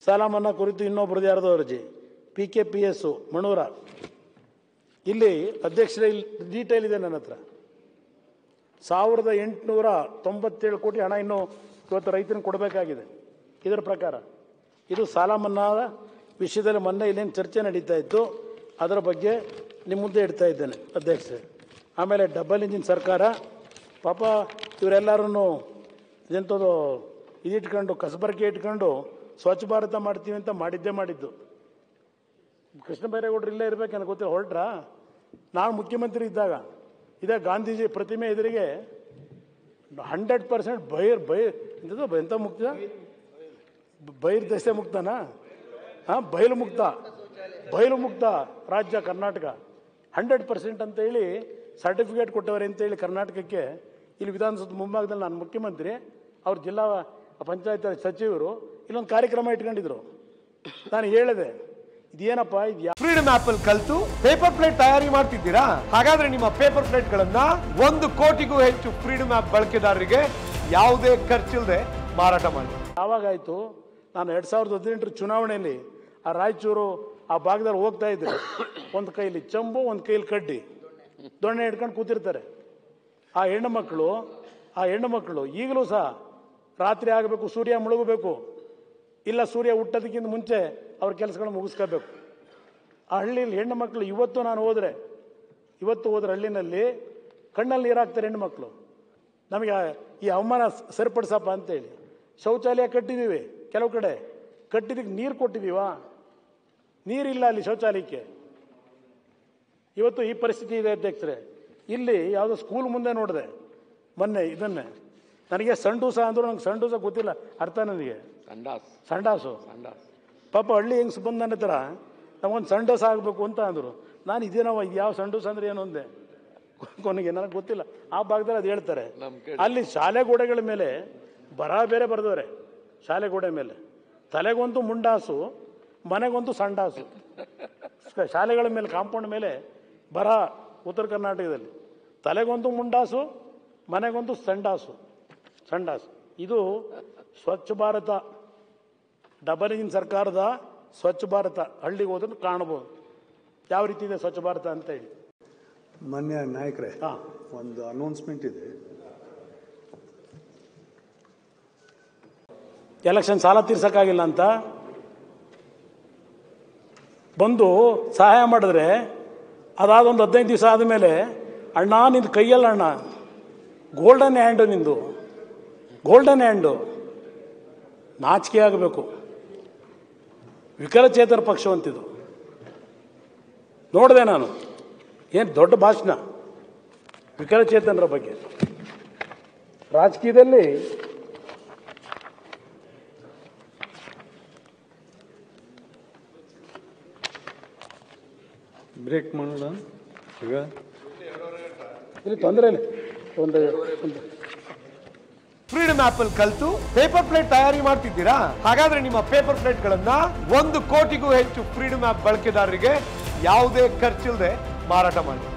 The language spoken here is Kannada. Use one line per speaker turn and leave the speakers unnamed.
ಸಾಲ ಮನ್ನಾ ಕುರಿತು ಇನ್ನೊಬ್ಬರದ್ದು ಯಾರ್ದೋ ಅರ್ಜಿ P K P S Manur ಇಲ್ಲಿ ಅಧ್ಯಕ್ಷರೇ ಇಲ್ಲಿ ಡೀಟೇಲ್ ಇದೆ ನನ್ನ ಹತ್ರ ಸಾವಿರದ ಎಂಟುನೂರ ತೊಂಬತ್ತೇಳು ಕೋಟಿ ಹಣ ಇನ್ನು ಇವತ್ತು ರೈತನಿಗೆ ಕೊಡಬೇಕಾಗಿದೆ ಇದರ ಪ್ರಕಾರ ಇದು ಸಾಲ ಮನ್ನಾದ ವಿಷಯದಲ್ಲಿ ಮೊನ್ನೆ ಇಲ್ಲೇನು ಚರ್ಚೆ ನಡೀತಾ ಇತ್ತು ಅದರ ಬಗ್ಗೆ ನಿಮ್ಮ ಮುಂದೆ ಇಡ್ತಾ ಇದ್ದೇನೆ ಅಧ್ಯಕ್ಷರೇ ಆಮೇಲೆ ಡಬಲ್ ಇಂಜಿನ್ ಸರ್ಕಾರ ಪಾಪ ಇವರೆಲ್ಲರೂ ಇದೆಂಥದ್ದು ಇದಿಟ್ಕೊಂಡು ಕಸಬರಕೆ ಇಟ್ಕೊಂಡು ಸ್ವಚ್ಛ ಭಾರತ ಮಾಡ್ತೀವಿ ಅಂತ ಮಾಡಿದ್ದೇ ಮಾಡಿದ್ದು ಕೃಷ್ಣ ಬೈರೇಗೌಡರು ಇಲ್ಲೇ ಇರ್ಬೇಕು ನನಗೆ ಗೊತ್ತಿಲ್ಲ ಹೊರಟ್ರಾ ನಾನು ಮುಖ್ಯಮಂತ್ರಿ ಇದ್ದಾಗ ಇದೇ ಗಾಂಧೀಜಿ ಪ್ರತಿಮೆ ಎದುರಿಗೆ ಹಂಡ್ರೆಡ್ ಪರ್ಸೆಂಟ್ ಬೈರ್ ಬೈರ್ ಎಂಥದ್ದು ಎಂಥ ಮುಕ್ತ ಬೈರ್ ದಶೆ ಮುಕ್ತನಾ ಹಾಂ ಬಯಲು ಮುಕ್ತ ಬಯಲು ಮುಕ್ತ ರಾಜ್ಯ ಕರ್ನಾಟಕ ಹಂಡ್ರೆಡ್ ಪರ್ಸೆಂಟ್ ಅಂತ ಹೇಳಿ ಸರ್ಟಿಫಿಕೇಟ್ ಕೊಟ್ಟವ್ರೆ ಅಂತೇಳಿ ಕರ್ನಾಟಕಕ್ಕೆ ಇಲ್ಲಿ ವಿಧಾನಸೌಧ ಮುಂಭಾಗದಲ್ಲಿ ನಾನು ಮುಖ್ಯಮಂತ್ರಿ ಅವ್ರ ಜಿಲ್ಲಾ ಪಂಚಾಯತ್ ರಾಜ್ ಸಚಿವರು ಇಲ್ಲೊಂದು ಕಾರ್ಯಕ್ರಮ ಇಟ್ಕೊಂಡಿದ್ರು ನಾನು ಹೇಳಿದೆ ಇದೇನಪ್ಪ ಇದು ಯಾ
ಫ್ರೀಡಮ್ ಆಪ್ ಅಲ್ಲಿ ಕಲ್ತು ಪೇಪರ್ ಪ್ಲೇಟ್ ತಯಾರಿ ಮಾಡ್ತಿದ್ದೀರಾ ಹಾಗಾದ್ರೆ ನಿಮ್ಮ ಪೇಪರ್ ಪ್ಲೇಟ್ ಗಳನ್ನ ಒಂದು ಕೋಟಿಗೂ ಹೆಚ್ಚು ಫ್ರೀಡಮ್ ಆಪ್ ಬಳಕೆದಾರರಿಗೆ ಯಾವುದೇ ಖರ್ಚಿಲ್ಲದೆ ಮಾರಾಟ ಮಾಡಿ
ಯಾವಾಗಾಯಿತು ನಾನು ಎರಡು ಸಾವಿರದ ಹದಿನೆಂಟರ ಚುನಾವಣೆಯಲ್ಲಿ ಆ ರಾಯಚೂರು ಆ ಭಾಗದಲ್ಲಿ ಹೋಗ್ತಾ ಇದ್ದೆ ಒಂದು ಕೈಲಿ ಚಂಬು ಒಂದು ಕೈಲಿ ಕಡ್ಡಿ ದೊಣ್ಣೆ ಹಿಡ್ಕೊಂಡು ಕೂತಿರ್ತಾರೆ ಆ ಹೆಣ್ಣು ಮಕ್ಕಳು ಆ ಹೆಣ್ಣು ಮಕ್ಕಳು ಈಗಲೂ ಸಹ ರಾತ್ರಿ ಆಗಬೇಕು ಸೂರ್ಯ ಮುಳುಗಬೇಕು ಇಲ್ಲ ಸೂರ್ಯ ಹುಟ್ಟೋದಕ್ಕಿಂತ ಮುಂಚೆ ಅವ್ರ ಕೆಲಸಗಳನ್ನ ಮುಗಿಸ್ಕೋಬೇಕು ಆ ಹಳ್ಳಿಯಲ್ಲಿ ಹೆಣ್ಣು ಮಕ್ಕಳು ಇವತ್ತು ನಾನು ಹೋದರೆ ಇವತ್ತು ಹೋದ್ರೆ ಹಳ್ಳಿನಲ್ಲಿ ಕಣ್ಣಲ್ಲಿ ನೀರಾಕ್ತಾರೆ ಹೆಣ್ಣು ಮಕ್ಕಳು ನಮಗೆ ಆ- ಈ ಅವಮಾನ ಸ- ಸರಿಪಡಿಸಪ್ಪ ಅಂತೇಳಿ ಶೌಚಾಲಯ ಕಟ್ಟಿದ್ದೀವಿ ಕೆಲವು ಕಡೆ ಕಟ್ಟಿದ್ದಕ್ಕೆ ನೀರು ಕೊಟ್ಟಿದ್ದೀವಾ ನೀರಿಲ್ಲ ಅಲ್ಲಿ ಶೌಚಾಲಯಕ್ಕೆ ಇವತ್ತು ಈ ಪರಿಸ್ಥಿತಿ ಇದೆ ಅಧ್ಯಕ್ಷರೇ ಇಲ್ಲಿ ಯಾವುದೋ ಸ್ಕೂಲ್ ಮುಂದೆ ನೋಡಿದೆ ಮೊನ್ನೆ ಇದನ್ನೇ ನನಗೆ ಸಂಡೂಸ ಅಂದ್ರು ನಂಗೆ ಸಂಡೂಸ ಗೊತ್ತಿಲ್ಲ ಅರ್ಥ ನನಗೆ
ಸಂಡಾಸ್
ಸಂಡಾಸು
ಸಂಡಾಸ್
ಪಾಪ ಹಳ್ಳಿ ಹೆಂಗ್ಸ್ ಬಂದು ನನ್ನ ಹತ್ರ ನಮಗೊಂದು ಸಂಡೋಸ ಆಗಬೇಕು ಅಂತ ಅಂದರು ನಾನು ಇದೇನವ ಇದು ಯಾವ ಸಂಡೋಸ ಅಂದ್ರೆ ಏನು ಅಂದೆ ಕೊನೆಗೆ ನನಗೆ ಗೊತ್ತಿಲ್ಲ ಆ ಭಾಗದಲ್ಲಿ ಅದು ಹೇಳ್ತಾರೆ
ನಮ್ ಕಡೆ.
ಅಲ್ಲಿ ಶಾಲೆ ಗೋಡೆಗಳ ಮೇಲೆ ಬರ ಬೇರೆ ಬರೆದವ್ರೆ ಶಾಲೆ ಗೋಡೆ ಮೇಲೆ ತಲೆಗೊಂದು ಮುಂಡಾಸು ಮನೆಗೊಂದು ಸಂಡಾಸು ಸ- ಶಾಲೆಗಳ ಮೇಲೆ ಕಾಂಪೌಂಡ್ ಮೇಲೆ ಬರ ಉತ್ತರ ಕರ್ನಾಟಕದಲ್ಲಿ ತಲೆಗೊಂದು ಮುಂಡಾಸು ಮನೆಗೊಂದು ಸಂಡಾಸು ಸಂಡಾಸು ಇದು ಸ್ವಚ್ಛ ಭಾರತ ಡಬಲ್ ಇಂಜಿನ್ ಸರ್ಕಾರದ ಸ್ವಚ್ಛ ಭಾರತ ಹಳ್ಳಿಗೆ ಹೋದ್ರೆ ಕಾಣ್ಬೋದು ಯಾವ ರೀತಿ ಇದೆ ಸ್ವಚ್ಛ ಭಾರತ ಅಂತ ಹೇಳಿ
ಮಾನ್ಯ ನಾಯಕರೇ
ಹಾಂ
ಒಂದು ಅನೌನ್ಸ್ಮೆಂಟ್ ಇದೆ
ಎಲೆಕ್ಷನ್ ಸಾಲ ತೀರ್ಸಕ್ಕಾಗಿಲ್ಲ ಅಂತ ಬಂದು ಸಹಾಯ ಮಾಡಿದ್ರೆ ಅದಾದ ಒಂದು ಹದಿನೈದು ದಿವಸ ಆದಮೇಲೆ ಅಣ್ಣ ನಿಂದು ಕೈಯಲ್ಲ ಅಣ್ಣ ಗೋಲ್ಡನ್ ಹ್ಯಾಂಡು ನಿಂದು ಗೋಲ್ಡನ್ ಹ್ಯಾಂಡು ನಾಚಿಕೆ ಆಗಬೇಕು ವಿಕಲಚೇತನ ಪಕ್ಷವಂತಿದು ನೋಡಿದೆ ನಾನು ಏನು ದೊಡ್ಡ ಭಾಷಣ ವಿಕಲಚೇತನರ ಬಗ್ಗೆ ರಾಜಕೀಯದಲ್ಲಿ
ಬ್ರೇಕ್ ಮಾಡೋಣ ಈಗ
ಇಲ್ಲಿ ತೊಂದರೆ ಇಲ್ಲ ಒಂದು ಒಂದು
ಫ್ರೀಡಮ್ ಆಪ್ ಅಲ್ಲಿ ಕಲ್ತು ಪೇಪರ್ ಪ್ಲೇಟ್ ತಯಾರಿ ಮಾಡ್ತಿದ್ದೀರಾ ಹಾಗಾದ್ರೆ ನಿಮ್ಮ ಪೇಪರ್ ಪ್ಲೇಟ್ ಗಳನ್ನ ಒಂದು ಕೋಟಿಗೂ ಹೆಚ್ಚು ಫ್ರೀಡಮ್ ಆಪ್ ಬಳಕೆದಾರರಿಗೆ ಯಾವುದೇ ಖರ್ಚಿಲ್ಲದೆ ಮಾರಾಟ ಮಾಡಿ